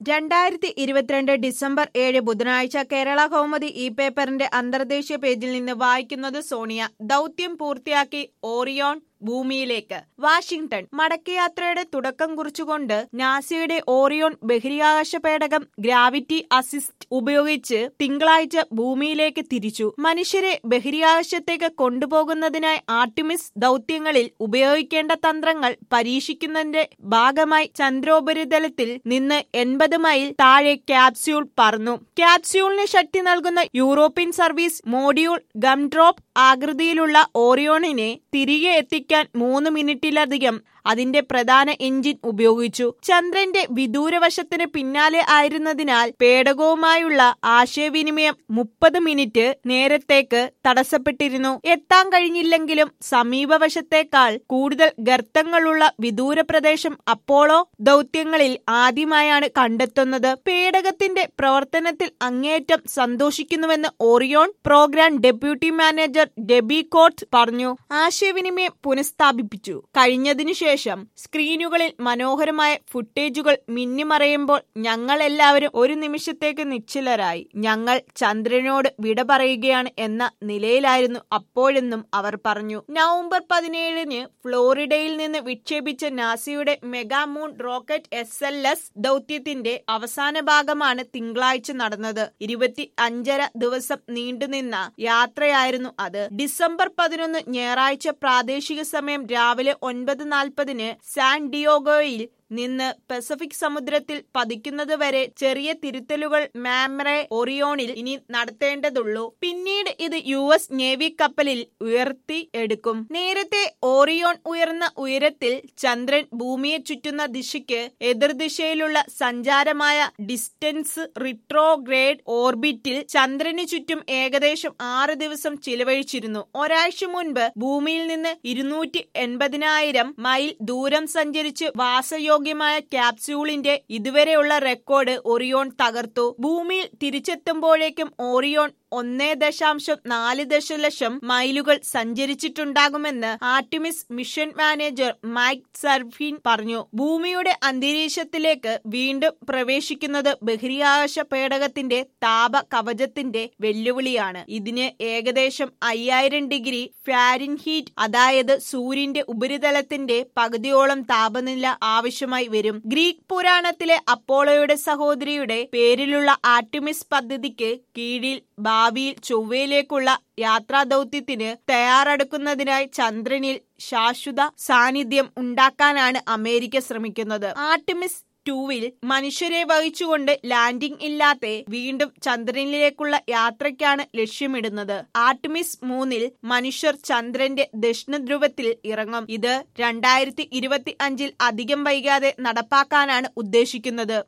രണ്ടായിരത്തി ഇരുപത്തിരണ്ട് ഡിസംബർ ഏഴ് ബുധനാഴ്ച കേരള കൗമുദി ഈ പേപ്പറിന്റെ അന്തർദേശീയ പേജിൽ നിന്ന് വായിക്കുന്നത് സോണിയ ദൗത്യം പൂർത്തിയാക്കി ഓറിയോൺ ഭൂമിയിലേക്ക് വാഷിംഗ്ടൺ മടക്കയാത്രയുടെ തുടക്കം കുറിച്ചുകൊണ്ട് നാസയുടെ ഓറിയോൺ ബഹിരാകാശ പേടകം ഗ്രാവിറ്റി അസിസ്റ്റ് ഉപയോഗിച്ച് തിങ്കളാഴ്ച ഭൂമിയിലേക്ക് തിരിച്ചു മനുഷ്യരെ ബഹിരാകാശത്തേക്ക് കൊണ്ടുപോകുന്നതിനായി ആർട്ടിമിസ് ദൗത്യങ്ങളിൽ ഉപയോഗിക്കേണ്ട തന്ത്രങ്ങൾ പരീക്ഷിക്കുന്നതിന്റെ ഭാഗമായി ചന്ദ്രോപരിതലത്തിൽ നിന്ന് എൺപത് മൈൽ താഴെ ക്യാപ്സ്യൂൾ പറന്നു ക്യാപ്സ്യൂളിന് ശക്തി നൽകുന്ന യൂറോപ്യൻ സർവീസ് മോഡ്യൂൾ ഗംഡ്രോപ്പ് ആകൃതിയിലുള്ള ഓറിയോണിനെ തിരികെ എത്തിക്കാൻ മൂന്ന് മിനിറ്റിലധികം അതിന്റെ പ്രധാന എഞ്ചിൻ ഉപയോഗിച്ചു ചന്ദ്രന്റെ വിദൂരവശത്തിന് പിന്നാലെ ആയിരുന്നതിനാൽ പേടകവുമായുള്ള ആശയവിനിമയം മുപ്പത് മിനിറ്റ് നേരത്തേക്ക് തടസ്സപ്പെട്ടിരുന്നു എത്താൻ കഴിഞ്ഞില്ലെങ്കിലും സമീപവശത്തേക്കാൾ കൂടുതൽ ഗർത്തങ്ങളുള്ള വിദൂര പ്രദേശം അപ്പോളോ ദൗത്യങ്ങളിൽ ആദ്യമായാണ് കണ്ടെത്തുന്നത് പേടകത്തിന്റെ പ്രവർത്തനത്തിൽ അങ്ങേയറ്റം സന്തോഷിക്കുന്നുവെന്ന് Orion program deputy manager Debbie Korth പറഞ്ഞു ആശയവിനിമയം പുനഃസ്ഥാപിപ്പിച്ചു കഴിഞ്ഞതിനു ശേഷം സ്ക്രീനുകളിൽ മനോഹരമായ ഫുട്ടേജുകൾ മിന്നിമറയുമ്പോൾ ഞങ്ങൾ എല്ലാവരും ഒരു നിമിഷത്തേക്ക് നിശ്ചലരായി ഞങ്ങൾ ചന്ദ്രനോട് വിട പറയുകയാണ് എന്ന നിലയിലായിരുന്നു അപ്പോഴെന്നും അവർ പറഞ്ഞു നവംബർ പതിനേഴിന് ഫ്ലോറിഡയിൽ നിന്ന് വിക്ഷേപിച്ച നാസയുടെ mega moon rocket S L S ദൗത്യത്തിന്റെ അവസാന ഭാഗമാണ് തിങ്കളാഴ്ച നടന്നത് ഇരുപത്തി അഞ്ചര ദിവസം നീണ്ടുനിന്ന യാത്രയായിരുന്നു അത് ഡിസംബർ പതിനൊന്ന് ഞായറാഴ്ച പ്രാദേശിക സമയം രാവിലെ ഒൻപത് നാൽപ്പതിന് സാൻ ഡിയോഗോയിൽ നിന്ന് പസഫിക് സമുദ്രത്തിൽ പതിക്കുന്നതുവരെ ചെറിയ തിരുത്തലുകൾ മാമ്രെ ഒറിയോണിൽ ഇനി നടത്തേണ്ടതുള്ളൂ പിന്നീട് ഇത് യു എസ് നേവി കപ്പലിൽ ഉയർത്തി എടുക്കും നേരത്തെ ഓറിയോൺ ഉയർന്ന ഉയരത്തിൽ ചന്ദ്രൻ ഭൂമിയെ ചുറ്റുന്ന ദിശയ്ക്ക് എതിർദിശയിലുള്ള സഞ്ചാരമായ ഡിസ്റ്റൻസ് റിട്രോഗ്രേഡ് ഓർബിറ്റിൽ ചന്ദ്രന് ചുറ്റും ഏകദേശം ആറ് ദിവസം ചിലവഴിച്ചിരുന്നു ഒരാഴ്ച മുൻപ് ഭൂമിയിൽ നിന്ന് ഇരുന്നൂറ്റി എൺപതിനായിരം മൈൽ ദൂരം സഞ്ചരിച്ച് വാസയോഗ്യമായ ക്യാപ്സ്യൂളിന്റെ ഇതുവരെയുള്ള റെക്കോർഡ് ഒറിയോൺ തകർത്തു ഭൂമിയിൽ തിരിച്ചെത്തുമ്പോഴേക്കും ഓറിയോൺ ഒന്നേ ദശാംശം നാല് ദശലക്ഷം മൈലുകൾ സഞ്ചരിച്ചിട്ടുണ്ടാകുമെന്ന് Artemis mission manager Mike Sarafin പറഞ്ഞു ഭൂമിയുടെ അന്തരീക്ഷത്തിലേക്ക് വീണ്ടും പ്രവേശിക്കുന്നത് ബഹിരാകാശ പേടകത്തിന്റെ താപ കവചത്തിന്റെ വെല്ലുവിളിയാണ് ഇതിന് ഏകദേശം അയ്യായിരം ഡിഗ്രി ഫാരിൻഹീറ്റ് അതായത് സൂര്യന്റെ ഉപരിതലത്തിന്റെ പകുതിയോളം താപനില ആവശ്യമായി വരും ഗ്രീക്ക് പുരാണത്തിലെ അപ്പോളോയുടെ സഹോദരിയുടെ പേരിലുള്ള ആർട്ടിമിസ് പദ്ധതിക്ക് കീഴിൽ ഭാവിയിൽ ചൊവ്വയിലേക്കുള്ള യാത്രാ ദൗത്യത്തിന് തയ്യാറെടുക്കുന്നതിനായി ചന്ദ്രനിൽ ശാശ്വത സാന്നിധ്യം ഉണ്ടാക്കാനാണ് അമേരിക്ക ശ്രമിക്കുന്നത് ആർട്ടിമിസ് ടൂവിൽ മനുഷ്യരെ വഹിച്ചുകൊണ്ട് ലാൻഡിംഗ് ഇല്ലാതെ വീണ്ടും ചന്ദ്രനിലേക്കുള്ള യാത്രയ്ക്കാണ് ലക്ഷ്യമിടുന്നത് ആർട്ടിമിസ് മൂന്നിൽ മനുഷ്യർ ചന്ദ്രന്റെ ദക്ഷിണ ധ്രുവത്തിൽ ഇറങ്ങും ഇത് രണ്ടായിരത്തി ഇരുപത്തി അഞ്ചിൽ അധികം വൈകാതെ നടപ്പാക്കാനാണ് ഉദ്ദേശിക്കുന്നത്